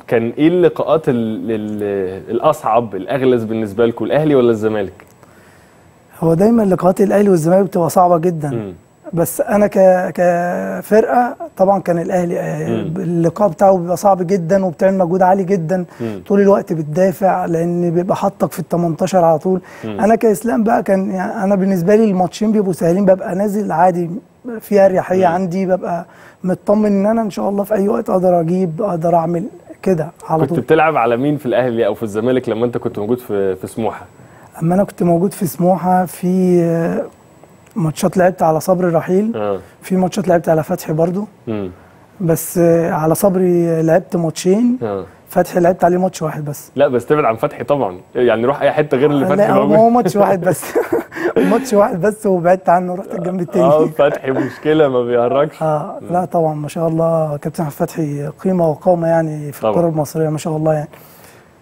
كان ايه اللقاءات ال ال الاصعب الاغلس بالنسبه لكم الاهلي ولا الزمالك هو دايما لقاءات الاهلي والزمالك بتبقى صعبه جدا مم. بس انا ك كفرقه طبعا كان الاهلي آه، مم. اللقاء بتاعه بيبقى صعب جدا وبتعمل مجهود عالي جدا مم. طول الوقت بتدافع لان بيبقى حاطك في ال 18 على طول مم. انا كاسلام بقى كان يعني انا بالنسبه لي الماتشين بيبقوا سهلين ببقى نازل عادي في اريحيه مم. عندي ببقى مطمن ان انا ان شاء الله في اي وقت اقدر اجيب اقدر اعمل كده على كنت طول بتلعب على مين في الاهلي او في الزمالك لما انت كنت موجود في في سموحه اما انا كنت موجود في سموحه في آه، ماتشات لعبت على صبري رحيل اه في ماتشات لعبت على فتحي برضو امم بس آه، على صبري لعبت ماتشين اه فتحي لعبت عليه ماتش واحد بس لا بس تبعد عن فتحي طبعا يعني روح اي حته غير اللي فتحي لا هو موجود هو ماتش واحد بس ماتش واحد بس وبعدت عنه رحت الجنب اه التاني فتحي مشكله ما بيهرجش اه لا طبعا ما شاء الله كابتن أحمد فتحي قيمه وقامه يعني في طبعا. الكره المصريه ما شاء الله يعني